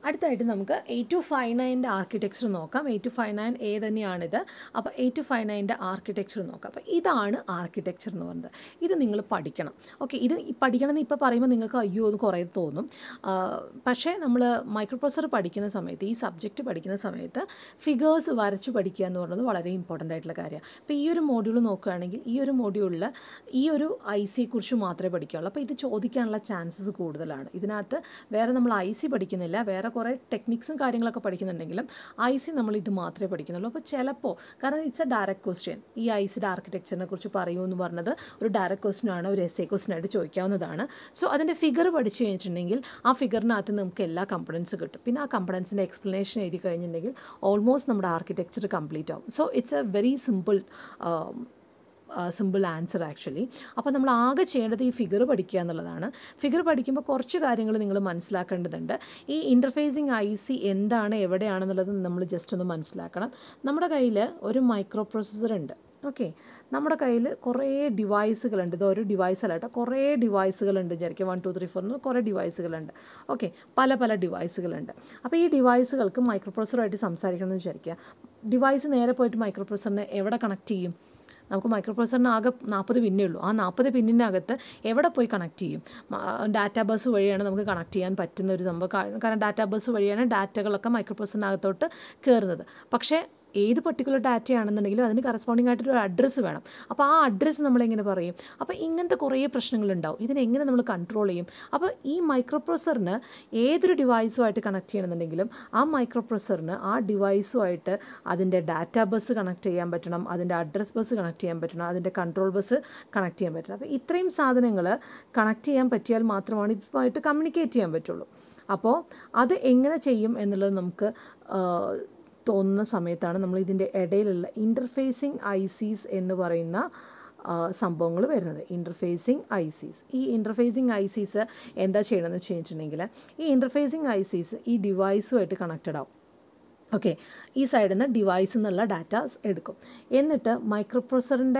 അടുത്തായിട്ട് നമുക്ക് eight two five നയൻ്റെ ആർക്കിടെക്ചർ നോക്കാം eight two five nine A തന്നെയാണിത് അപ്പോൾ എയ്റ്റ് ടു ഫൈവ് നയൻ്റെ ആർക്കിടെക്ചർ നോക്കാം അപ്പോൾ ഇതാണ് ആർക്കിടെക്ചർ എന്ന് പറയുന്നത് ഇത് നിങ്ങൾ പഠിക്കണം ഓക്കെ ഇത് ഈ പഠിക്കണം എന്ന് ഇപ്പോൾ പറയുമ്പോൾ നിങ്ങൾക്ക് അയ്യോ എന്ന് കുറേ തോന്നും ആ, പക്ഷേ നമ്മൾ മൈക്രോ പ്രൊസസർ പഠിക്കുന്ന സമയത്ത് ഈ സബ്ജക്റ്റ് പഠിക്കുന്ന സമയത്ത് ഫിഗേഴ്സ് വരച്ചു പഠിക്കുക എന്ന് പറയുന്നത് വളരെ ഇമ്പോർട്ടൻ്റ് ആയിട്ടുള്ള കാര്യമാണ് അപ്പോൾ ഈ ഒരു മോഡ്യൂൾ നോക്കുകയാണെങ്കിൽ ഈ ഒരു മോഡ്യൂളിൽ ഈ ഒരു ഐ സിയെക്കുറിച്ച് മാത്രമേ പഠിക്കുകയുള്ളൂ അപ്പോൾ ഇത് ചോദിക്കാനുള്ള ചാൻസസ് കൂടുതലാണ് ഇതിനകത്ത് വേറെ നമ്മൾ ഐ സി പഠിക്കുന്നില്ല വേറെ കുറേ ടെക്നിക്സും കാര്യങ്ങളൊക്കെ പഠിക്കുന്നുണ്ടെങ്കിലും ഐ സി നമ്മൾ ഇത് മാത്രമേ പഠിക്കുന്നുള്ളൂ അപ്പോൾ ചിലപ്പോൾ കാരണം ഇറ്റ്സ് എ ഡയറക്റ്റ് ക്വസ്റ്റ്യൻ ഈ ഐ സിയുടെ ആർക്കിടെക്ചറിനെ കുറിച്ച് പറയൂ എന്ന് പറഞ്ഞത് ഒരു ഡയറക്റ്റ് ക്വസ്റ്റ്യൻ ആണ് ഒരു എസ് എ ക്വസ്റ്റ്യൻ ആയിട്ട് ചോദിക്കാവുന്നതാണ് സോ അതിൻ്റെ ഫിഗർ പഠിച്ചു കഴിഞ്ഞിട്ടുണ്ടെങ്കിൽ ആ ഫിഗറിനകത്ത് നമുക്ക് എല്ലാ കമ്പണൻസ് കിട്ടും പിന്നെ ആ കമ്പണൻസിൻ്റെ എക്സ്പ്ലനേഷൻ എഴുതി കഴിഞ്ഞിട്ടുണ്ടെങ്കിൽ ഓൾമോസ്റ്റ് നമ്മുടെ ആർക്കിടെക്ചർ കംപ്ലീറ്റ് ആവും so it's a very simple simple answer actually അപ്പോൾ നമ്മൾ ആകെ ചെയ്യേണ്ടത് ഈ ഫിഗർ പഠിക്കുക എന്നുള്ളതാണ് ഫിഗർ പഠിക്കുമ്പോൾ കുറച്ച് കാര്യങ്ങൾ നിങ്ങൾ മനസ്സിലാക്കേണ്ടതുണ്ട് ഈ ഇൻ്റർഫേസിങ് ഐ സി എന്താണ് എവിടെയാണെന്നുള്ളത് നമ്മൾ ജസ്റ്റ് ഒന്ന് മനസ്സിലാക്കണം നമ്മുടെ കയ്യിൽ ഒരു മൈക്രോ പ്രൊസസ്സർ ഉണ്ട് ഓക്കെ നമ്മുടെ കയ്യിൽ കുറേ ഡിവൈസുകളുണ്ട് ഇത് ഒരു ഡിവൈസ് അല്ല കേട്ടോ കുറേ ഡിവൈസുകളുണ്ട് വിചാരിക്കുക വൺ ടു ത്രീ ഫോർ എന്ന് കുറേ ഡിവൈസുകളുണ്ട് ഓക്കെ പല പല ഡിവൈസുകളുണ്ട് അപ്പോൾ ഈ ഡിവൈസുകൾക്ക് മൈക്രോ പ്രൊസസ്സറുമായിട്ട് സംസാരിക്കണം എന്ന് വിചാരിക്കുക ഡിവൈസ് നേരെ പോയിട്ട് മൈക്രോ പ്രൊസസ്സറിനെ എവിടെ കണക്ട് ചെയ്യും നമുക്ക് മൈക്രോ പ്രൊസസ്സറിന് ആകെ നാൽപ്പത് പിന്നേ ഉള്ളൂ ആ നാൽപ്പത് പിന്നിനകത്ത് എവിടെ പോയി കണക്ട് ചെയ്യും ഡാറ്റാ ബസ് വഴിയാണ് നമുക്ക് കണക്ട് ചെയ്യാൻ പറ്റുന്ന ഒരു സംഭവം കാ- കാരണം ഡാറ്റാ ബസ് വഴിയാണ് ഡാറ്റകളൊക്കെ മൈക്രോ പ്രൊസസ്സറിനകത്തോട്ട് കയറുന്നത് പക്ഷേ ഏത് പർട്ടിക്കുലർ ഡാറ്റയാണെന്നുണ്ടെങ്കിലും അതിന് കറസ്പോണ്ടിങ് ആയിട്ടൊരു അഡ്രസ്സ് വേണം അപ്പോൾ ആ അഡ്രസ്സ് നമ്മളെങ്ങനെ പറയും അപ്പോൾ ഇങ്ങനത്തെ കുറേ പ്രശ്നങ്ങളുണ്ടാവും ഇതിനെങ്ങനെ നമ്മൾ കൺട്രോൾ ചെയ്യും അപ്പോൾ ഈ മൈക്രോ പ്രൊസറിന് ഏതൊരു ഡിവൈസുമായിട്ട് കണക്ട് ചെയ്യണമെന്നുണ്ടെങ്കിലും ആ മൈക്രോ പ്രൊസറിന് ആ ഡിവൈസുമായിട്ട് അതിൻ്റെ ഡാറ്റാ ബസ് കണക്ട് ചെയ്യാൻ പറ്റണം അതിൻ്റെ അഡ്രസ് ബസ് കണക്ട് ചെയ്യാൻ പറ്റണം അതിൻ്റെ കൺട്രോൾ ബസ് കണക്ട് ചെയ്യാൻ പറ്റണം അപ്പോൾ ഇത്രയും സാധനങ്ങൾ കണക്ട് ചെയ്യാൻ പറ്റിയാൽ മാത്രമാണ് ഇതുമായിട്ട് കമ്മ്യൂണിക്കേറ്റ് ചെയ്യാൻ പറ്റുള്ളൂ അപ്പോൾ അത് എങ്ങനെ ചെയ്യും എന്നുള്ളത് നമുക്ക് ആ, തോന്നുന്ന സമയത്താണ് നമ്മൾ ഇതിൻ്റെ ഇടയിലുള്ള ഇൻ്റർഫേസിങ് ഐ സീസ് എന്ന് പറയുന്ന സംഭവങ്ങൾ വരുന്നത് ഇൻ്റർഫേസിങ് ഐ സീസ് ഈ ഇൻ്റർഫേസിങ് ഐ സീസ് എന്താ ചെയ്യണമെന്ന് വെച്ച് കഴിഞ്ഞിട്ടുണ്ടെങ്കിൽ ഈ ഇൻ്റർഫേസിങ് ഐ സീസ് ഈ ഡിവൈസുമായിട്ട് കണക്റ്റഡ് ആവും ഓക്കെ ഈ സൈഡിൽ നിന്ന് ഡിവൈസ് എന്നുള്ള ഡാറ്റാസ് എടുക്കും എന്നിട്ട് മൈക്രോ പ്രൊസറിൻ്റെ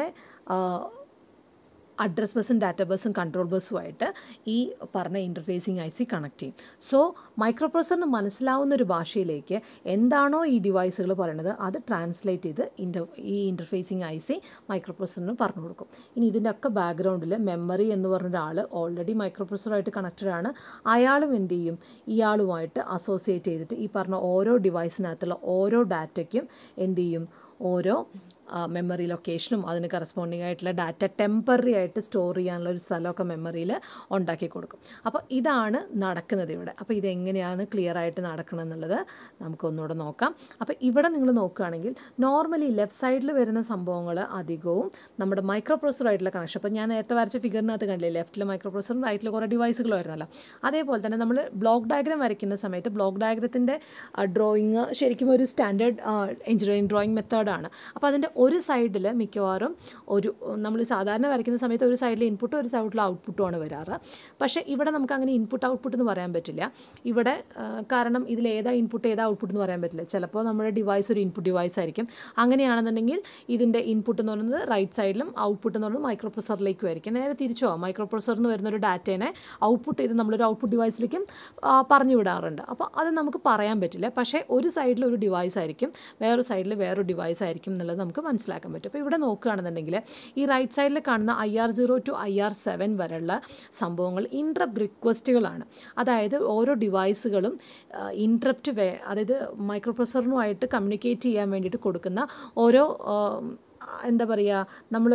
അഡ്രസ് ബസ്സും ഡാറ്റ ബസ്സും കൺട്രോൾ ബസ്സുമായിട്ട് ഈ പറഞ്ഞ ഇൻ്റർഫേസിങ് ഐ സി കണക്ട് ചെയ്യും സോ മൈക്രോ പ്രൊസറിന് മനസ്സിലാവുന്ന ഒരു ഭാഷയിലേക്ക് എന്താണോ ഈ ഡിവൈസുകൾ പറയുന്നത് അത് ട്രാൻസ്ലേറ്റ് ചെയ്ത് ഇൻ്റർ ഈ ഇൻ്റർഫേസിങ് ഐ സി മൈക്രോ പ്രൊസറിന് പറഞ്ഞു കൊടുക്കും ഇനി ഇതിൻ്റെ ഒക്കെ ബാക്ക്ഗ്രൗണ്ടിൽ മെമ്മറി എന്ന് പറഞ്ഞ ഒരാൾ ഓൾറെഡി മൈക്രോ പ്രൊസറുമായിട്ട് കണക്റ്റഡ് ആണ് അയാളും എന്ത് ചെയ്യും ഇയാളുമായിട്ട് അസോസിയേറ്റ് ചെയ്തിട്ട് ഈ പറഞ്ഞ ഓരോ ഡിവൈസിനകത്തുള്ള ഓരോ ഡാറ്റയ്ക്കും എന്ത് ചെയ്യും ഓരോ മെമ്മറി ലൊക്കേഷനും അതിന് കറസ്പോണ്ടിങ് ആയിട്ടുള്ള ഡാറ്റ ടെമ്പററി ആയിട്ട് സ്റ്റോർ ചെയ്യാനുള്ള ഒരു സ്ഥലമൊക്കെ മെമ്മറിയിൽ ഉണ്ടാക്കി കൊടുക്കും അപ്പോൾ ഇതാണ് നടക്കുന്നത് ഇവിടെ അപ്പോൾ ഇതെങ്ങനെയാണ് ക്ലിയർ ആയിട്ട് നടക്കണം എന്നുള്ളത് നമുക്കൊന്നുകൂടെ നോക്കാം അപ്പോൾ ഇവിടെ നിങ്ങൾ നോക്കുകയാണെങ്കിൽ നോർമലി ലെഫ്റ്റ് സൈഡിൽ വരുന്ന സംഭവങ്ങൾ അധികവും നമ്മുടെ മൈക്രോ പ്രൊസറായിട്ടുള്ള കണക്ഷൻ അപ്പോൾ ഞാൻ നേരത്തെ വരച്ച ഫിഗറിനകത്ത് കണ്ടില്ലേ ലെഫ്റ്റിൽ മൈക്രോ പ്രൊസറും റൈറ്റിൽ കുറേ ഡിവൈസുകൾ വരുന്നല്ലോ അതേപോലെ തന്നെ നമ്മൾ ബ്ലോക്ക് ഡയഗ്രാം വരയ്ക്കുന്ന സമയത്ത് ബ്ലോക്ക് ഡയഗ്രത്തിൻ്റെ ഡ്രോയിങ് ശരിക്കും ഒരു സ്റ്റാൻഡേർഡ് എഞ്ചിനീയറിംഗ് ഡ്രോയിങ് മെത്തേഡാണ് അപ്പോൾ അതിൻ്റെ ഒരു സൈഡിൽ മിക്കവാറും ഒരു നമ്മൾ സാധാരണ വരയ്ക്കുന്ന സമയത്ത് ഒരു സൈഡിൽ ഇൻപുട്ടും ഒരു സൈഡിൽ ഔട്ട്പുട്ടുമാണ് വരാറ് പക്ഷേ ഇവിടെ നമുക്ക് അങ്ങനെ ഇൻപുട്ട് ഔട്ട്പുട്ട് എന്ന് പറയാൻ പറ്റില്ല ഇവിടെ ആ, കാരണം ഇതിൽ ഏതാ ഇൻപുട്ട് ഏതാ ഔട്ട്പുട്ട് എന്ന് പറയാൻ പറ്റില്ല ചിലപ്പോൾ നമ്മുടെ ഡിവൈസ് ഒരു ഇൻപുട്ട് ഡിവൈസ് ആയിരിക്കും അങ്ങനെയാണെന്നുണ്ടെങ്കിൽ ഇതിൻ്റെ ഇൻപുട്ട് എന്ന് പറയുന്നത് റൈറ്റ് സൈഡിലും ഔട്ട്പുട്ട് എന്ന് പറയുന്നത് മൈക്രോ പ്രൊസറിലേക്കും ആയിരിക്കും നേരെ തിരിച്ചോ മൈക്രോ പ്രൊസറിൽ നിന്ന് വരുന്ന ഒരു ഡാറ്റേനെ ഔട്ട്പുട്ട് ചെയ്ത് നമ്മളൊരു ഔട്ട്പുട്ട് ഡിവൈസിലേക്കും ആ, പറഞ്ഞു വിടാറുണ്ട് അപ്പോൾ അത് നമുക്ക് പറയാൻ പറ്റില്ല പക്ഷേ ഒരു സൈഡിൽ ഒരു ഡിവൈസ് ആയിരിക്കും വേറൊരു സൈഡിൽ വേറൊരു ഡിവൈസ് ആയിരിക്കും എന്നുള്ളത് നമുക്ക് മനസ്സിലാക്കാൻ പറ്റും അപ്പോൾ ഇവിടെ നോക്കുകയാണെന്നുണ്ടെങ്കിൽ ഈ റൈറ്റ് സൈഡിൽ കാണുന്ന I R zero to I R seven വരെയുള്ള സംഭവങ്ങൾ ഇൻട്രപ്റ്റ് റിക്വസ്റ്റുകളാണ് അതായത് ഓരോ ഡിവൈസുകളും ഇൻട്രപ്റ്റ് വേ അതായത് മൈക്രോ പ്രൊസറിനുമായിട്ട് കമ്മ്യൂണിക്കേറ്റ് ചെയ്യാൻ വേണ്ടിയിട്ട് കൊടുക്കുന്ന ഓരോ ആ, എന്താ പറയുക നമ്മൾ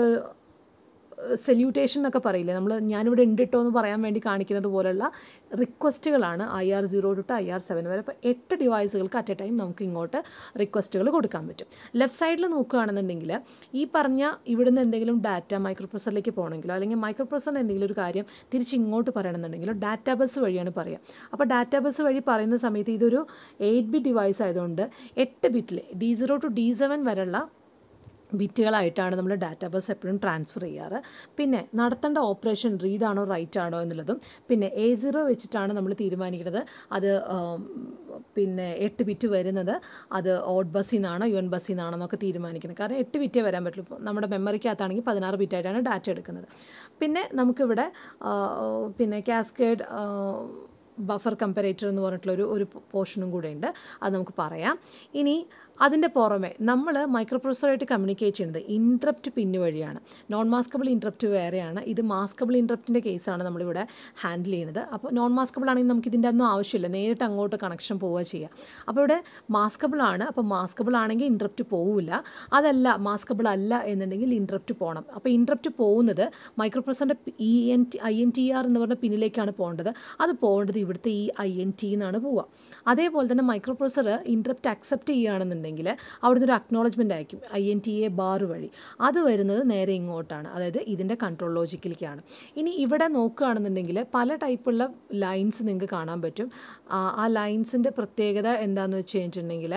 സെല്യൂട്ടേഷൻ എന്നൊക്കെ പറയില്ലേ നമ്മൾ ഞാനിവിടെ ഉണ്ട് കേട്ടോ എന്ന് പറയാൻ വേണ്ടി കാണിക്കുന്നത് പോലുള്ള റിക്വസ്റ്റുകളാണ് ഐ ആർ സീറോ തൊട്ട് ഐ ആർ സെവൻ വരെ അപ്പോൾ എട്ട് ഡിവൈസുകൾക്ക് അറ്റ് എ ടൈം നമുക്ക് ഇങ്ങോട്ട് റിക്വസ്റ്റുകൾ കൊടുക്കാൻ പറ്റും ലെഫ്റ്റ് സൈഡിൽ നോക്കുകയാണെന്നുണ്ടെങ്കിൽ ഈ പറഞ്ഞ ഇവിടുന്ന് എന്തെങ്കിലും ഡാറ്റ മൈക്രോ പ്രൊസറിലേക്ക് പോകണമെങ്കിലോ അല്ലെങ്കിൽ മൈക്രോ പ്രൊസറിന് എന്തെങ്കിലും ഒരു കാര്യം തിരിച്ച് ഇങ്ങോട്ട് പറയണമെന്നുണ്ടെങ്കിലോ ഡാറ്റാ ബസ് വഴിയാണ് പറയുക അപ്പോൾ ഡാറ്റാ ബസ് വഴി പറയുന്ന സമയത്ത് ഇതൊരു എയ്റ്റ് ബിറ്റ് ഡിവൈസ് ആയതുകൊണ്ട് എട്ട് ബിറ്റിൽ D zero to D seven വരെയുള്ള ബിറ്റുകളായിട്ടാണ് നമ്മൾ ഡാറ്റാ ബസ് എപ്പോഴും ട്രാൻസ്ഫർ ചെയ്യാറ് പിന്നെ നടത്തേണ്ട ഓപ്പറേഷൻ റീഡ് ആണോ റൈറ്റ് ആണോ എന്നുള്ളതും പിന്നെ എ സീറോ വെച്ചിട്ടാണ് നമ്മൾ തീരുമാനിക്കുന്നത് അത് ആം, പിന്നെ എട്ട് ബിറ്റ് വരുന്നത് അത് ഓഡ് ബസ്സിൽ നിന്നാണോ യു എൻ ബസ്സിൽ നിന്നാണോ എന്നൊക്കെ തീരുമാനിക്കുന്നത് കാരണം എട്ട് ബിറ്റേ വരാൻ പറ്റുള്ളൂ ഇപ്പോൾ നമ്മുടെ മെമ്മറിക്കകത്താണെങ്കിൽ പതിനാറ് ബിറ്റായിട്ടാണ് ഡാറ്റ എടുക്കുന്നത് പിന്നെ നമുക്കിവിടെ ആ, പിന്നെ കാസ്കേഡ് ബഫർ കമ്പറേറ്റർ എന്ന് പറഞ്ഞിട്ടുള്ള ഒരു ഒരു പോർഷനും കൂടെ ഉണ്ട് അത് നമുക്ക് പറയാം ഇനി അതിൻ്റെ പുറമെ നമ്മൾ മൈക്രോ പ്രൊസസ്സറായിട്ട് കമ്മ്യൂണിക്കേറ്റ് ചെയ്യുന്നത് ഇൻട്രപ്റ്റ് പിന്ന് വഴിയാണ് നോൺ മാസ്കബിൾ ഇൻട്രപ്റ്റ് വേറെയാണ് ഇത് മാസ്കബിൾ ഇൻട്രപ്റ്റിൻ്റെ കേസാണ് നമ്മളിവിടെ ഹാൻഡിൽ ചെയ്യുന്നത് അപ്പോൾ നോൺ മാസ്കബിൾ ആണെങ്കിൽ നമുക്ക് ഇതിൻ്റെ ഒന്നും ആവശ്യമില്ല നേരിട്ട് അങ്ങോട്ട് കണക്ഷൻ പോവുക ചെയ്യുക അപ്പോൾ ഇവിടെ മാസ്കബിൾ ആണ് അപ്പോൾ മാസ്കബിൾ ആണെങ്കിൽ ഇൻട്രപ്റ്റ് പോവില്ല അതല്ല മാസ്കബിൾ അല്ല എന്നുണ്ടെങ്കിൽ ഇൻട്രപ്റ്റ് പോകണം അപ്പോൾ ഇൻട്രപ്റ്റ് പോകുന്നത് മൈക്രോ പ്രൊസറിൻ്റെ E N T I N T R എന്ന് പറഞ്ഞ പിന്നിലേക്കാണ് പോകേണ്ടത് അത് പോകേണ്ടത് ഇവിടുത്തെ ഈ ഐ എൻ ടി എന്നാണ് പോവുക അതേപോലെ തന്നെ മൈക്രോ പ്രൊസർ ഇൻട്രപ്റ്റ് അക്സെപ്റ്റ് ചെയ്യുകയാണെന്നുണ്ടെങ്കിൽ അവിടുന്ന് ഒരു അക്നോളജ്മെൻ്റ് അയക്കും I N T A bar വഴി അത് വരുന്നത് നേരെ ഇങ്ങോട്ടാണ് അതായത് ഇതിൻ്റെ കൺട്രോൾ ലോജിക്കിലേക്കാണ് ഇനി ഇവിടെ നോക്കുകയാണെന്നുണ്ടെങ്കിൽ പല ടൈപ്പുള്ള ലൈൻസ് നിങ്ങൾക്ക് കാണാൻ പറ്റും ആ ലൈൻസിൻ്റെ പ്രത്യേകത എന്താണെന്ന് വെച്ച് കഴിഞ്ഞിട്ടുണ്ടെങ്കിൽ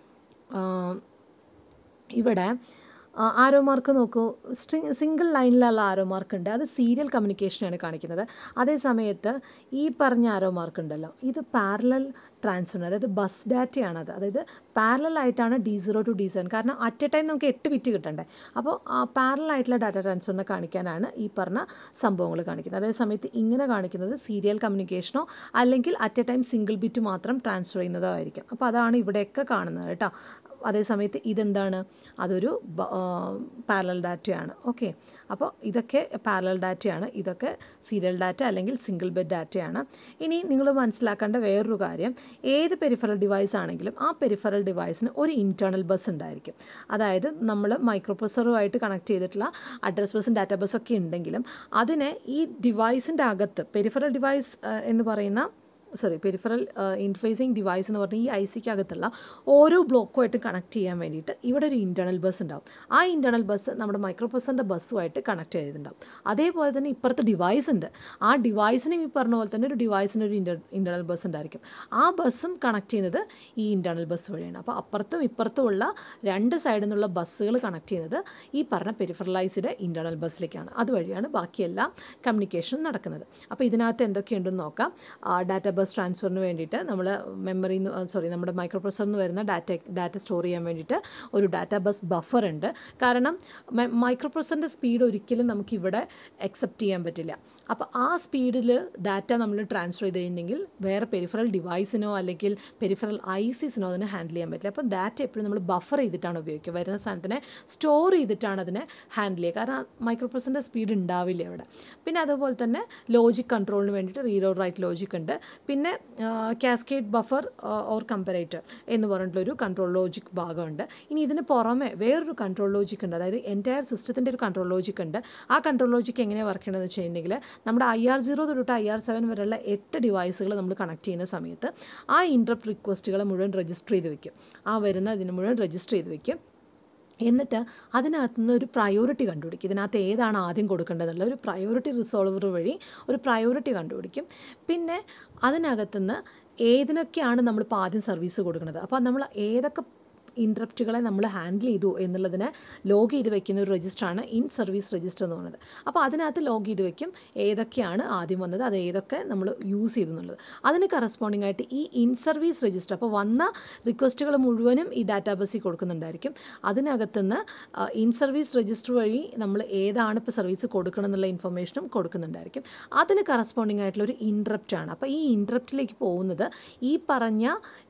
ഇവിടെ ആരോ മാർക്ക് നോക്കൂ സ്ട്രിങ് സിംഗിൾ ലൈനിലുള്ള ആരോ മാർക്ക് ഉണ്ട് അത് സീരിയൽ കമ്മ്യൂണിക്കേഷനാണ് കാണിക്കുന്നത് അതേ സമയത്ത് ഈ പറഞ്ഞ ആരോ മാർക്ക് ഉണ്ടല്ലോ ഇത് പാരലൽ ട്രാൻസ്ഫർ അതായത് ബസ് ഡാറ്റയാണത് അതായത് പാരലൽ ആയിട്ടാണ് D zero to D seven കാരണം അറ്റ് എ ടൈം നമുക്ക് എട്ട് ബിറ്റ് കിട്ടണ്ടേ അപ്പോൾ ആ പാരലൽ ആയിട്ടുള്ള ഡാറ്റ ട്രാൻസ്ഫറിനെ കാണിക്കാനാണ് ഈ പറഞ്ഞ സംഭവങ്ങൾ കാണിക്കുന്നത് അതേ സമയത്ത് ഇങ്ങനെ കാണിക്കുന്നത് സീരിയൽ കമ്മ്യൂണിക്കേഷനോ അല്ലെങ്കിൽ at a time single bit മാത്രം ട്രാൻസ്ഫർ ചെയ്യുന്നതോ ആയിരിക്കും അപ്പോൾ അതാണ് ഇവിടെയൊക്കെ കാണുന്നത് കേട്ടോ അതേ സമയത്ത് ഇതെന്താണ് അതൊരു പാരലൽ ഡാറ്റയാണ് ഓക്കെ അപ്പോൾ ഇതൊക്കെ പാരലൽ ഡാറ്റയാണ് ഇതൊക്കെ സീരിയൽ ഡാറ്റ അല്ലെങ്കിൽ സിംഗിൾ ബെഡ് ഡാറ്റയാണ് ഇനി നിങ്ങൾ മനസ്സിലാക്കേണ്ട വേറൊരു കാര്യം ഏത് പെരിഫറൽ ഡിവൈസ് ആണെങ്കിലും ആ പെരിഫറൽ ഡിവൈസിന് ഒരു ഇൻറ്റേർണൽ ബസ് ഉണ്ടായിരിക്കും അതായത് നമ്മൾ മൈക്രോ പ്രൊസറുമായിട്ട് കണക്ട് ചെയ്തിട്ടുള്ള അഡ്രസ് ബസ്സും ഡാറ്റ ബസ്സൊക്കെ ഉണ്ടെങ്കിലും അതിനെ ഈ ഡിവൈസിൻ്റെ അകത്ത് പെരിഫറൽ ഡിവൈസ് എന്ന് പറയുന്ന സോറി പെരിഫറൽ ഇൻഫേസിങ് ഡിവൈസ് എന്ന് പറഞ്ഞാൽ ഈ ഐ സിക്ക് അകത്തുള്ള ഓരോ ബ്ലോക്കുമായിട്ട് കണക്ട് ചെയ്യാൻ വേണ്ടിയിട്ട് ഇവിടെ ഒരു ഇൻറ്റേർണൽ ബസ് ഉണ്ടാവും ആ ഇൻറ്റേർണൽ ബസ് നമ്മുടെ മൈക്രോ പ്രൊസറിൻ്റെ ബസ്സുമായിട്ട് കണക്ട് ചെയ്തിട്ടുണ്ടാവും അതേപോലെ തന്നെ ഇപ്പുറത്ത് ഡിവൈസ് ഉണ്ട് ആ ഡിവൈസിനും ഈ പറഞ്ഞ പോലെ തന്നെ ഒരു ഡിവൈസിന് ഒരു ഇൻറ്റർ ഇൻറ്റേർണൽ ബസ് ഉണ്ടായിരിക്കും ആ ബസ്സും കണക്ട് ചെയ്യുന്നത് ഈ ഇൻറ്റേർണൽ ബസ് വഴിയാണ് അപ്പോൾ അപ്പുറത്തും ഇപ്പുറത്തുമുള്ള രണ്ട് സൈഡിൽ നിന്നുള്ള ബസ്സുകൾ കണക്ട് ചെയ്യുന്നത് ഈ പറഞ്ഞ പെരിഫറലൈസ്ഡ് ഇൻറ്റേർണൽ ബസ്സിലേക്കാണ് അതുവഴിയാണ് ബാക്കിയെല്ലാം കമ്മ്യൂണിക്കേഷൻ നടക്കുന്നത് അപ്പോൾ ഇതിനകത്ത് എന്തൊക്കെയുണ്ടെന്ന് നോക്കാം ഡാറ്റ ബസ് ട്രാൻസ്ഫറിന് വേണ്ടിയിട്ട് നമ്മൾ മെമ്മറി സോറി നമ്മുടെ മൈക്രോ പ്രൊസറിൽ നിന്ന് വരുന്ന ഡാറ്റ ഡാറ്റ സ്റ്റോർ ചെയ്യാൻ വേണ്ടിയിട്ട് ഒരു ഡാറ്റ ബസ് ബഫർ ഉണ്ട് കാരണം മൈക്രോ പ്രൊസറിൻ്റെ സ്പീഡ് ഒരിക്കലും നമുക്കിവിടെ അക്സെപ്റ്റ് ചെയ്യാൻ പറ്റില്ല അപ്പോൾ ആ സ്പീഡിൽ ഡാറ്റ നമ്മൾ ട്രാൻസ്ഫർ ചെയ്ത് കഴിഞ്ഞെങ്കിൽ വേറെ പെരിഫറൽ ഡിവൈസിനോ അല്ലെങ്കിൽ പെരിഫറൽ ഐസിസിനോ അതിനെ ഹാൻഡിൽ ചെയ്യാൻ പറ്റില്ല അപ്പോൾ ഡാറ്റ എപ്പോഴും നമ്മൾ ബഫർ ചെയ്തിട്ടാണ് ഉപയോഗിക്കുക വരുന്ന സാധനത്തിനെ സ്റ്റോർ ചെയ്തിട്ടാണ് അതിനെ ഹാൻഡിൽ ചെയ്യുക കാരണം മൈക്രോ പ്രൊസറിൻ്റെ സ്പീഡ് ഉണ്ടാവില്ല ഇവിടെ പിന്നെ അതുപോലെ തന്നെ ലോജിക് കൺട്രോളിന് വേണ്ടിയിട്ട് റീഡ് ഓർ റൈറ്റ് ലോജിക് ഉണ്ട് പിന്നെ കാസ്കേഡ് ബഫർ ഓർ കമ്പറേറ്റർ എന്ന് പറഞ്ഞിട്ടുള്ളൊരു കൺട്രോൾ ലോജിക് ഭാഗമുണ്ട് ഇനി ഇതിന് പുറമെ വേറൊരു കൺട്രോൾ ലോജിക് ഉണ്ട് അതായത് എൻറ്റയർ സിസ്റ്റത്തിൻ്റെ ഒരു കൺട്രോൾ ലോജിക് ഉണ്ട് ആ കൺട്രോൾ ലോജിക് എങ്ങനെയാണ് വർക്ക് ചെയ്യണമെന്ന് വെച്ച് കഴിഞ്ഞിട്ടുണ്ടെങ്കിൽ നമ്മുടെ ഐ ആർ സീറോ തൊട്ട് ഐ ആർ സെവൻ വരെയുള്ള എട്ട് ഡിവൈസുകൾ നമ്മൾ കണക്ട് ചെയ്യുന്ന സമയത്ത് ആ ഇൻട്രപ്റ്റ് റിക്വസ്റ്റുകൾ മുഴുവൻ രജിസ്റ്റർ ചെയ്ത് വെക്കും ആ വരുന്ന ഇതിന് മുഴുവൻ രജിസ്റ്റർ ചെയ്ത് വെക്കും എന്നിട്ട് അതിനകത്ത് നിന്ന് ഒരു പ്രയോറിറ്റി കണ്ടുപിടിക്കും ഇതിനകത്ത് ഏതാണ് ആദ്യം കൊടുക്കേണ്ടതെന്നുള്ള ഒരു പ്രയോറിറ്റി റിസോൾവർ വഴി ഒരു പ്രയോറിറ്റി കണ്ടുപിടിക്കും പിന്നെ അതിനകത്തുനിന്ന് ഏതിനൊക്കെയാണ് നമ്മളിപ്പോൾ ആദ്യം സർവീസ് കൊടുക്കുന്നത് അപ്പോൾ നമ്മൾ ഏതൊക്കെ ഇൻട്രപ്റ്റുകളെ നമ്മൾ ഹാൻഡിൽ ചെയ്തു എന്നുള്ളതിനെ ലോഗ് ചെയ്ത് വെക്കുന്ന ഒരു രജിസ്റ്ററാണ് ഇൻ സർവീസ് രജിസ്റ്റർ എന്ന് പറയുന്നത് അപ്പോൾ അതിനകത്ത് ലോഗ് ചെയ്ത് വെക്കും ഏതൊക്കെയാണ് ആദ്യം വന്നത് അത് ഏതൊക്കെ നമ്മൾ യൂസ് ചെയ്തു എന്നുള്ളത് അതിന് കറസ്പോണ്ടിങ് ആയിട്ട് ഈ ഇൻ സർവീസ് രജിസ്റ്റർ അപ്പോൾ വന്ന റിക്വസ്റ്റുകൾ മുഴുവനും ഈ ഡാറ്റാബേസിൽ കൊടുക്കുന്നുണ്ടായിരിക്കും അതിനകത്തുനിന്ന് ഇൻ സർവീസ് രജിസ്റ്റർ വഴി നമ്മൾ ഏതാണ് ഇപ്പോൾ സർവീസ് കൊടുക്കണം എന്നുള്ള ഇൻഫർമേഷനും കൊടുക്കുന്നുണ്ടായിരിക്കും അതിന് കറസ്പോണ്ടിങ് ആയിട്ടുള്ള ഒരു ഇൻട്രപ്റ്റാണ് അപ്പോൾ ഈ ഇൻട്രപ്റ്റിലേക്ക് പോകുന്നത് ഈ പറഞ്ഞ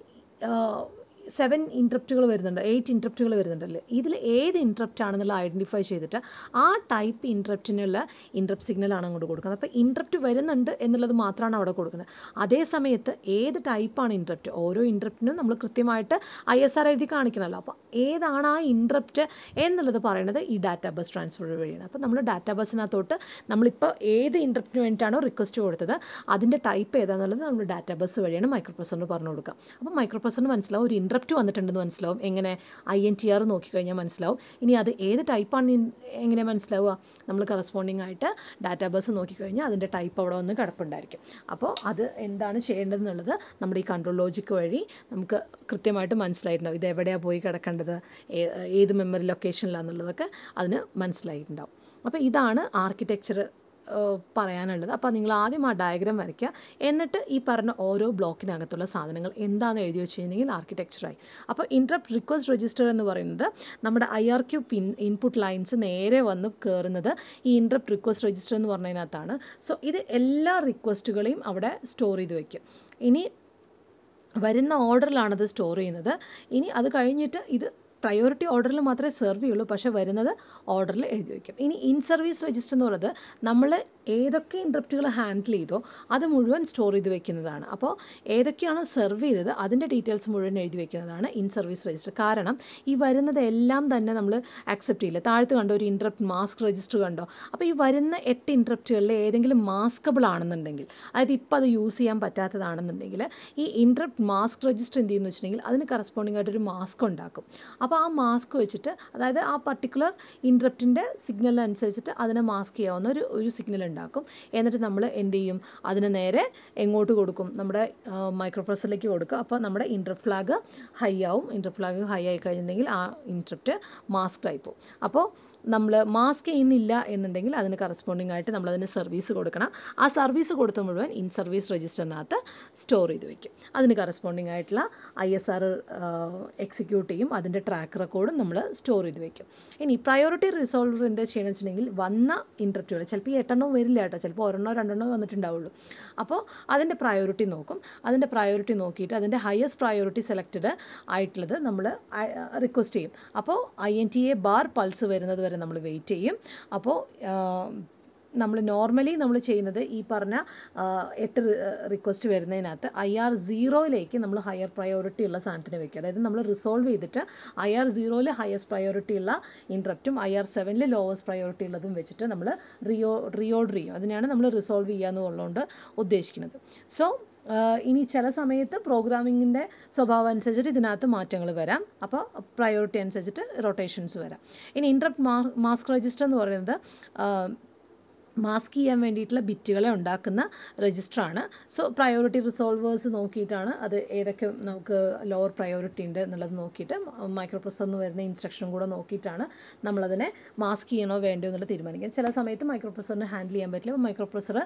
സെവൻ ഇൻട്രപ്റ്റുകൾ വരുന്നുണ്ട് എയ്റ്റ് ഇൻട്രപ്റ്റുകൾ വരുന്നുണ്ടല്ലോ ഇതിൽ ഏത് ഇൻട്രപ്റ്റ് ആണെന്നുള്ള ഐഡൻറ്റിഫൈ ചെയ്തിട്ട് ആ ടൈപ്പ് ഇൻട്രപ്റ്റിനുള്ള ഇൻട്രപ്റ്റ് സിഗ്നലാണ് അങ്ങോട്ട് കൊടുക്കുന്നത് അപ്പോൾ ഇൻട്രപ്റ്റ് വരുന്നുണ്ട് എന്നുള്ളത് മാത്രമാണ് അവിടെ കൊടുക്കുന്നത് അതേ സമയത്ത് ഏത് ടൈപ്പാണ് ഇൻട്രപ്റ്റ് ഓരോ ഇൻട്രപ്റ്റിനും നമ്മൾ കൃത്യമായിട്ട് ഐ എസ് ആർ എഴുതി കാണിക്കണമല്ലോ അപ്പോൾ ഏതാണ് ആ ഇൻട്രപ്റ്റ് എന്നുള്ളത് പറയുന്നത് ഈ ഡാറ്റാ ബസ് ട്രാൻസ്ഫർ വഴിയാണ് അപ്പോൾ നമ്മൾ ഡാറ്റാ ബസ്സിനകത്തോട്ട് നമ്മളിപ്പോൾ ഏത് ഇൻട്രപ്റ്റിന് വേണ്ടിയിട്ടാണോ റിക്വസ്റ്റ് കൊടുത്തത് അതിൻ്റെ ടൈപ്പ് ഏതാണെന്നുള്ളത് നമ്മൾ ഡാറ്റാ ബസ് വഴിയാണ് മൈക്രോ പ്രൊസറിന് പറഞ്ഞു കൊടുക്കുക അപ്പോൾ മൈക്രോ പ്രൊസറിന് മനസ്സിലാവും ഒരു ഇൻട്രപ്റ്റ് വന്നിട്ടുണ്ടെന്ന് മനസ്സിലാവും എങ്ങനെ ഐ എൻ ടി ആർ നോക്കിക്കഴിഞ്ഞാൽ മനസ്സിലാവും ഇനി അത് ഏത് ടൈപ്പാണ് എങ്ങനെ മനസ്സിലാവുക നമ്മൾ കറസ്പോണ്ടിങ് ആയിട്ട് ഡാറ്റാ ബസ് നോക്കിക്കഴിഞ്ഞാൽ അതിൻ്റെ ടൈപ്പ് അവിടെ വന്ന് കിടപ്പുണ്ടായിരിക്കും അപ്പോൾ അത് എന്താണ് ചെയ്യേണ്ടതെന്നുള്ളത് നമ്മുടെ ഈ കൺട്രോൾ ലോജിക്ക് വഴി നമുക്ക് കൃത്യമായിട്ട് മനസ്സിലായിട്ടുണ്ടാവും ഇത് എവിടെയാണ് പോയി കിടക്കേണ്ടത് ഏത് മെമ്മറി ലൊക്കേഷനിലാണെന്നുള്ളതൊക്കെ അതിന് മനസ്സിലായിട്ടുണ്ടാവും അപ്പോൾ ഇതാണ് ആർക്കിടെക്ചർ ഏഹ്, പറയാനുള്ളത് അപ്പോൾ നിങ്ങൾ ആദ്യം ആ ഡയഗ്രാം വരയ്ക്കുക എന്നിട്ട് ഈ പറഞ്ഞ ഓരോ ബ്ലോക്കിനകത്തുള്ള സാധനങ്ങൾ എന്താണെന്ന് എഴുതി വെച്ച് കഴിഞ്ഞെങ്കിൽ ആർക്കിടെക്ചറായി അപ്പോൾ ഇൻട്രപ്റ്റ് റിക്വസ്റ്റ് രജിസ്റ്റർ എന്ന് പറയുന്നത് നമ്മുടെ I R Q pin input lines നേരെ വന്ന് കയറുന്നത് ഈ ഇൻട്രപ്റ്റ് റിക്വസ്റ്റ് രജിസ്റ്റർ എന്ന് പറഞ്ഞതിനകത്താണ് സോ ഇത് എല്ലാ റിക്വസ്റ്റുകളെയും അവിടെ സ്റ്റോർ ചെയ്ത് വയ്ക്കും ഇനി വരുന്ന ഓർഡറിലാണത് സ്റ്റോർ ചെയ്യുന്നത് ഇനി അത് കഴിഞ്ഞിട്ട് ഇത് പ്രയോറിറ്റി ഓർഡറിൽ മാത്രമേ സെർവ് ചെയ്യുള്ളൂ പക്ഷേ വരുന്നത് ഓർഡറിൽ എഴുതി വയ്ക്കും ഇനി ഇൻ സർവീസ് രജിസ്റ്റർ എന്ന് പറയുന്നത് നമ്മൾ ഏതൊക്കെ ഇൻട്രപ്റ്റുകൾ ഹാൻഡിൽ ചെയ്തോ അത് മുഴുവൻ സ്റ്റോർ ചെയ്ത് വെക്കുന്നതാണ് അപ്പോൾ ഏതൊക്കെയാണ് സെർവ് ചെയ്തത് അതിൻ്റെ ഡീറ്റെയിൽസ് മുഴുവൻ എഴുതി വെക്കുന്നതാണ് ഇൻ സർവീസ് രജിസ്റ്റർ കാരണം ഈ വരുന്നത് എല്ലാം തന്നെ നമ്മൾ അക്സെപ്റ്റ് ചെയ്യില്ല താഴത്ത് കണ്ടോ ഒരു ഇൻട്രപ്റ്റ് മാസ്ക് രജിസ്റ്റർ കണ്ടോ അപ്പോൾ ഈ വരുന്ന എട്ട് ഇൻട്രപ്റ്റുകളിൽ ഏതെങ്കിലും മാസ്കബിൾ ആണെന്നുണ്ടെങ്കിൽ അതായത് ഇപ്പോൾ അത് യൂസ് ചെയ്യാൻ പറ്റാത്തതാണെന്നുണ്ടെങ്കിൽ ഈ ഇൻട്രപ്റ്റ് മാസ്ക് രജിസ്റ്റർ എന്ത് ചെയ്യുന്നു വെച്ചിട്ടുണ്ടെങ്കിൽ അതിന് കറസ്പോണ്ടിങ് ആയിട്ടൊരു മാസ്ക് ഉണ്ടാക്കും അപ്പോൾ ആ മാസ്ക് വെച്ചിട്ട് അതായത് ആ പർട്ടിക്കുലർ ഇൻട്രപ്റ്റിൻ്റെ സിഗ്നൽ അനുസരിച്ചിട്ട് അതിനെ മാസ്ക് ചെയ്യാവുന്ന ഒരു ഒരു സിഗ്നൽ ഉണ്ടാക്കും എന്നിട്ട് നമ്മൾ എന്ത് ചെയ്യും അതിന് നേരെ എങ്ങോട്ട് കൊടുക്കും നമ്മുടെ മൈക്രോ പ്രൊസറിലേക്ക് കൊടുക്കും അപ്പോൾ നമ്മുടെ ഇൻട്രപ്റ്റ് ഫ്ലാഗ് ഹൈ ആവും ഇൻട്രപ്റ്റ് ഫ്ലാഗ് ഹൈ ആയി കഴിഞ്ഞിട്ടുണ്ടെങ്കിൽ ആ ഇൻട്രപ്റ്റ് മാസ്ക് ആയി പോകും അപ്പോൾ നമ്മൾ മാസ്ക് ചെയ്യുന്നില്ല എന്നുണ്ടെങ്കിൽ അതിന് കറസ്പോണ്ടിങ് ആയിട്ട് നമ്മളതിന് സർവീസ് കൊടുക്കണം ആ സർവീസ് കൊടുത്ത മുഴുവൻ ഇൻ സർവീസ് രജിസ്റ്ററിനകത്ത് സ്റ്റോർ ചെയ്ത് വെക്കും അതിന് കറസ്പോണ്ടിങ് ആയിട്ടുള്ള ഐ എസ് ആർ എക്സിക്യൂട്ട് ചെയ്യും അതിൻ്റെ ട്രാക്ക് റെക്കോർഡും നമ്മൾ സ്റ്റോർ ചെയ്ത് വെക്കും ഇനി പ്രയോറിറ്റി റിസോൾവർ എന്താ ചെയ്യണമെന്ന് വെച്ചിട്ടുണ്ടെങ്കിൽ വന്ന ഇൻട്രപ്റ്റുകൾ ചിലപ്പോൾ ഈ എട്ടെണ്ണോ വരില്ല കേട്ടോ ചിലപ്പോൾ ഒരെണ്ണോ രണ്ടെണ്ണോ വന്നിട്ടുണ്ടാവുള്ളൂ അപ്പോൾ അതിൻ്റെ പ്രയോറിറ്റി നോക്കും അതിൻ്റെ പ്രയോറിറ്റി നോക്കിയിട്ട് അതിൻ്റെ ഹയസ്റ്റ് പ്രയോറിറ്റി സെലക്റ്റഡ് ആയിട്ടുള്ളത് നമ്മൾ റിക്വസ്റ്റ് ചെയ്യും അപ്പോൾ I N T A bar pulse വരുന്നത് വരെ നമ്മൾ വെയിറ്റ് ചെയ്യും അപ്പോൾ നമ്മൾ നോർമലി നമ്മൾ ചെയ്യുന്നത് ഈ പറഞ്ഞ ആ, എട്ട് റിക്വസ്റ്റ് വരുന്നതിനകത്ത് ഐ ആർ സീറോയിലേക്ക് നമ്മൾ ഹയർ പ്രയോറിറ്റി ഉള്ള സാധനത്തിന് വെക്കുക അതായത് നമ്മൾ റിസോൾവ് ചെയ്തിട്ട് ഐ ആർ സീറോയിൽ ഹയസ്റ്റ് പ്രയോറിറ്റി ഉള്ള ഇൻട്രപ്റ്റും ഐ ആർ സെവനിൽ ലോവസ്റ്റ് പ്രയോറിറ്റി ഉള്ളതും വെച്ചിട്ട് നമ്മൾ റിയോ റിയോർഡർ ചെയ്യും അതിനാണ് നമ്മൾ റിസോൾവ് ചെയ്യുക എന്നുള്ളതുകൊണ്ട് ഉദ്ദേശിക്കുന്നത് സോ ഇനി ചില സമയത്ത് പ്രോഗ്രാമിങ്ങിൻ്റെ സ്വഭാവം അനുസരിച്ചിട്ട് ഇതിനകത്ത് മാറ്റങ്ങൾ വരാം അപ്പോൾ പ്രയോറിറ്റി അനുസരിച്ചിട്ട് റൊട്ടേഷൻസ് വരാം ഇനി ഇൻട്രപ്റ്റ് മാ മാസ്ക് രജിസ്റ്റർ എന്ന് പറയുന്നത് ആ, മാസ്ക് ചെയ്യാൻ വേണ്ടിയിട്ടുള്ള ബിറ്റുകളെ ഉണ്ടാക്കുന്ന രജിസ്റ്ററാണ് സോ പ്രയോറിറ്റി റിസോൾവേഴ്സ് നോക്കിയിട്ടാണ് അത് ഏതൊക്കെ നമുക്ക് ലോവർ പ്രയോറിറ്റി ഉണ്ട് എന്നുള്ളത് നോക്കിയിട്ട് മൈക്രോ പ്രൊസറിന് വരുന്ന ഇൻസ്ട്രക്ഷൻ കൂടെ നോക്കിയിട്ടാണ് നമ്മളതിനെ മാസ്ക് ചെയ്യണോ വേണ്ടോ എന്നുള്ളത് തീരുമാനിക്കുക ചില സമയത്ത് മൈക്രോ പ്രൊസറിന് ഹാൻഡിൽ ചെയ്യാൻ പറ്റില്ല മൈക്രോ പ്രൊസർ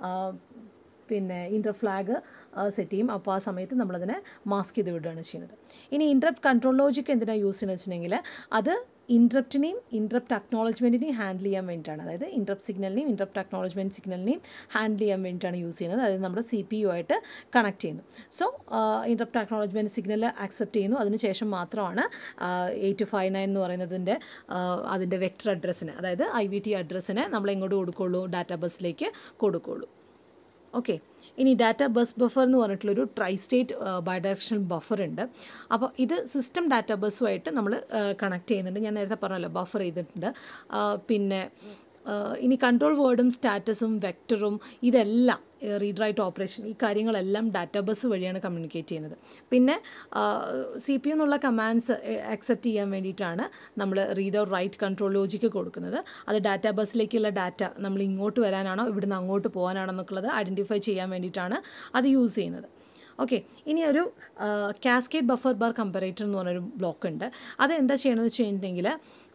പിന്നെ ഇൻ്റർ ഫ്ലാഗ് സെറ്റ് ചെയ്യും അപ്പോൾ ആ സമയത്ത് നമ്മളതിനെ മാസ്ക് ചെയ്ത് വിടുകയാണ് ചെയ്യുന്നത് ഇനി ഇൻട്രപ്റ്റ് കൺട്രോൾ ലോജിക്ക് എന്തിനാണ് യൂസ് ചെയ്യുന്നത് വെച്ചിട്ടുണ്ടെങ്കിൽ അത് ഇൻട്രപ്റ്റിനെയും ഇൻട്രപ്റ്റ് അക്നോളജ്മെൻറ്റിനെയും ഹാൻഡിൽ ചെയ്യാൻ വേണ്ടിയിട്ടാണ് അതായത് ഇൻട്രപ്റ്റ് സിഗ്നലിനെയും ഇൻട്രപ്റ്റ് അക്നോളജ്മെൻറ്റ് സിഗ്നലിനെയും ഹാൻഡിൽ ചെയ്യാൻ വേണ്ടിയിട്ടാണ് യൂസ് ചെയ്യുന്നത് അതായത് നമ്മുടെ സി പി യു ആയിട്ട് കണക്ട് ചെയ്യുന്നു so interrupt acknowledgement signal accept ചെയ്യുന്നു അതിനുശേഷം മാത്രമാണ് എയ്റ്റ് ഫൈവ് നയൻ എന്ന് പറയുന്നതിൻ്റെ അതിൻ്റെ വെക്ടർ അഡ്രസ്സിന് അതായത് ഐ വി ടി അഡ്രസ്സിന് നമ്മൾ എങ്ങോട്ട് കൊടുക്കുള്ളൂ ഡാറ്റാ ബസ്സിലേക്ക് കൊടുക്കുള്ളൂ ഓക്കെ ഇനി ഡാറ്റ ബസ് ബഫർ എന്ന് പറഞ്ഞിട്ടുള്ളൊരു ട്രൈ സ്റ്റേറ്റ് ബൈഡയറക്ഷണൽ ബഫർ ഉണ്ട് അപ്പോൾ ഇത് സിസ്റ്റം ഡാറ്റ ബസ്സുമായിട്ട് നമ്മൾ കണക്ട് ചെയ്യുന്നുണ്ട് ഞാൻ നേരത്തെ പറഞ്ഞല്ലോ ബഫർ ചെയ്തിട്ടുണ്ട് ആ, പിന്നെ ആ, ഇനി കൺട്രോൾ വേർഡും സ്റ്റാറ്റസും വെക്ടറും ഇതെല്ലാം റീഡ് റൈറ്റ് ഓപ്പറേഷൻ ഈ കാര്യങ്ങളെല്ലാം ഡാറ്റാ ബസ് വഴിയാണ് കമ്മ്യൂണിക്കേറ്റ് ചെയ്യുന്നത് പിന്നെ സി പി എന്നുള്ള കമാൻഡ്സ് അക്സെപ്റ്റ് ചെയ്യാൻ വേണ്ടിയിട്ടാണ് നമ്മൾ read or write control logic കൊടുക്കുന്നത് അത് ഡാറ്റാ ബസ്സിലേക്കുള്ള ഡാറ്റ നമ്മൾ ഇങ്ങോട്ട് വരാനാണോ ഇവിടുന്ന് അങ്ങോട്ട് പോകാനാണോ എന്നൊക്കെയുള്ളത് ഐഡൻറ്റിഫൈ ചെയ്യാൻ വേണ്ടിയിട്ടാണ് അത് യൂസ് ചെയ്യുന്നത് ഓക്കെ ഇനി ഒരു കാസ്കേഡ് ബഫർ ബാർ കമ്പറേറ്റർ എന്ന് പറഞ്ഞൊരു ബ്ലോക്ക് ഉണ്ട് അത് എന്താ ചെയ്യണമെന്ന് വെച്ച് കഴിഞ്ഞിട്ടുണ്ടെങ്കിൽ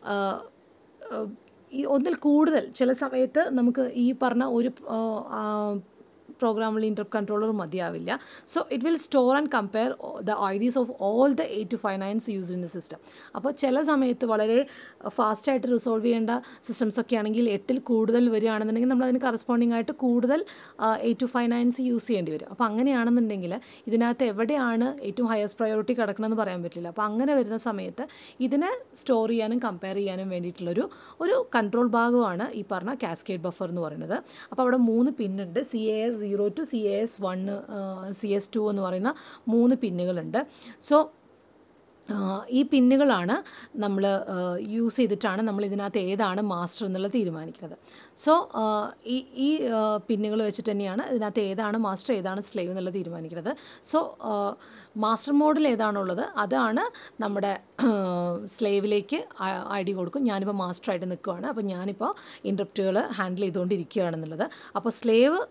ഈ ഒന്നിൽ കൂടുതൽ ചില സമയത്ത് നമുക്ക് ഈ പറഞ്ഞ ഒരു പ്രോഗ്രാമിൽ ഇൻ്റർ കൺട്രോളർ മതിയാവില്ല so it will store and compare the IDs of all the eight two five nines use in the system അപ്പോൾ ചില സമയത്ത് വളരെ ഫാസ്റ്റായിട്ട് റിസോൾവ് ചെയ്യേണ്ട സിസ്റ്റംസ് ഒക്കെ ആണെങ്കിൽ എട്ടിൽ കൂടുതൽ വരികയാണെന്നുണ്ടെങ്കിൽ നമ്മൾ അതിന് കറസ്പോണ്ടിങ് ആയിട്ട് കൂടുതൽ eight two five nines use ചെയ്യേണ്ടി വരും അപ്പോൾ അങ്ങനെയാണെന്നുണ്ടെങ്കിൽ ഇതിനകത്ത് എവിടെയാണ് ഏറ്റവും ഹയസ്റ്റ് പ്രയോറിറ്റി കിടക്കണമെന്ന് പറയാൻ പറ്റില്ല അപ്പോൾ അങ്ങനെ വരുന്ന സമയത്ത് ഇതിനെ സ്റ്റോർ ചെയ്യാനും കമ്പയർ ചെയ്യാനും വേണ്ടിയിട്ടുള്ളൊരു ഒരു കൺട്രോൾ ഭാഗമാണ് ഈ പറഞ്ഞ കാസ്കേഡ് ബഫർ എന്ന് പറയുന്നത് അപ്പോൾ അവിടെ മൂന്ന് പിന്നുണ്ട് C A S zero to C A S one C S two എന്ന് പറയുന്ന മൂന്ന് പിന്നുകളുണ്ട് സോ ഈ പിന്നുകളാണ് നമ്മൾ യൂസ് ചെയ്തിട്ടാണ് നമ്മൾ ഇതിനകത്ത് ഏതാണ് മാസ്റ്റർ എന്നുള്ളത് തീരുമാനിക്കുന്നത് സോ ഈ ഈ പിന്നുകൾ വെച്ചിട്ട് തന്നെയാണ് ഇതിനകത്ത് ഏതാണ് മാസ്റ്റർ ഏതാണ് സ്ലേവ് എന്നുള്ളത് തീരുമാനിക്കുന്നത് സോ മാസ്റ്റർ മോഡിൽ ഏതാണുള്ളത് അതാണ് നമ്മുടെ സ്ലേവിലേക്ക് ഐ ഡി കൊടുക്കും ഞാനിപ്പോൾ മാസ്റ്ററായിട്ട് നിൽക്കുകയാണ് അപ്പോൾ ഞാനിപ്പോൾ ഇൻട്രപ്റ്റുകൾ ഹാൻഡിൽ ചെയ്തുകൊണ്ടിരിക്കുകയാണെന്നുള്ളത് അപ്പോൾ സ്ലേവ്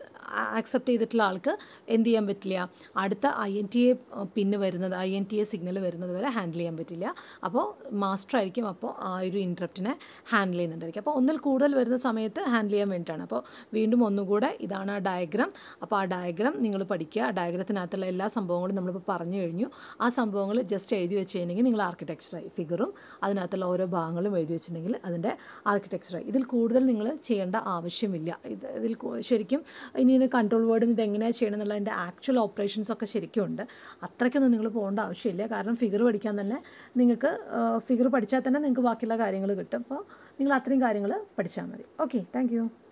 ആക്സെപ്റ്റ് ചെയ്തിട്ടുള്ള ആൾക്ക് എന്ത് ചെയ്യാൻ പറ്റില്ല അടുത്ത I N T A pin വരുന്നത് I N T A signal വരുന്നത് വരെ ഹാൻഡിൽ ചെയ്യാൻ പറ്റില്ല അപ്പോൾ മാസ്റ്റർ ആയിരിക്കും അപ്പോൾ ആ ഒരു ഇൻട്രപ്റ്റിനെ ഹാൻഡിൽ ചെയ്യുന്നുണ്ടായിരിക്കും അപ്പോൾ ഒന്നിൽ കൂടുതൽ വരുന്ന സമയത്ത് ഹാൻഡിൽ ചെയ്യാൻ വേണ്ടിയിട്ടാണ് അപ്പോൾ വീണ്ടും ഒന്നുകൂടെ ഇതാണ് ആ ഡയഗ്രാം അപ്പോൾ ആ ഡയഗ്രാം നിങ്ങൾ പഠിക്കുക ആ ഡയഗ്രത്തിനകത്തുള്ള എല്ലാ സംഭവങ്ങളും നമ്മളിപ്പോൾ പറഞ്ഞു കഴിഞ്ഞു ആ സംഭവങ്ങൾ ജസ്റ്റ് എഴുതി വെച്ച് കഴിഞ്ഞെങ്കിൽ നിങ്ങൾ ആർക്കിടെക്ചറായി ഫിഗറും അതിനകത്തുള്ള ഓരോ ഭാഗങ്ങളും എഴുതി വെച്ചിട്ടുണ്ടെങ്കിൽ അതിൻ്റെ ആർക്കിടെക്ചറായി ഇതിൽ കൂടുതൽ നിങ്ങൾ ചെയ്യേണ്ട ആവശ്യമില്ല ഇത് ഇതിൽ കൂ- ശരിക്കും ഇനി ഇത് കൺട്രോൾ വേർഡിന് ഇത് എങ്ങനെയാണ് ചെയ്യണം എന്നുള്ളതിൻ്റെ ആക്ച്വൽ ഓപ്പറേഷൻസ് ഒക്കെ ശരിക്കും ഉണ്ട് അത്രയ്ക്കൊന്നും നിങ്ങൾ പോകേണ്ട ആവശ്യമില്ല കാരണം ഫിഗർ പഠിക്കാൻ തന്നെ നിങ്ങൾക്ക് ഫിഗർ പഠിച്ചാൽ തന്നെ നിങ്ങൾക്ക് ബാക്കിയുള്ള കാര്യങ്ങൾ കിട്ടും അപ്പോൾ നിങ്ങൾ അത്രയും കാര്യങ്ങൾ പഠിച്ചാൽ മതി ഓക്കെ താങ്ക്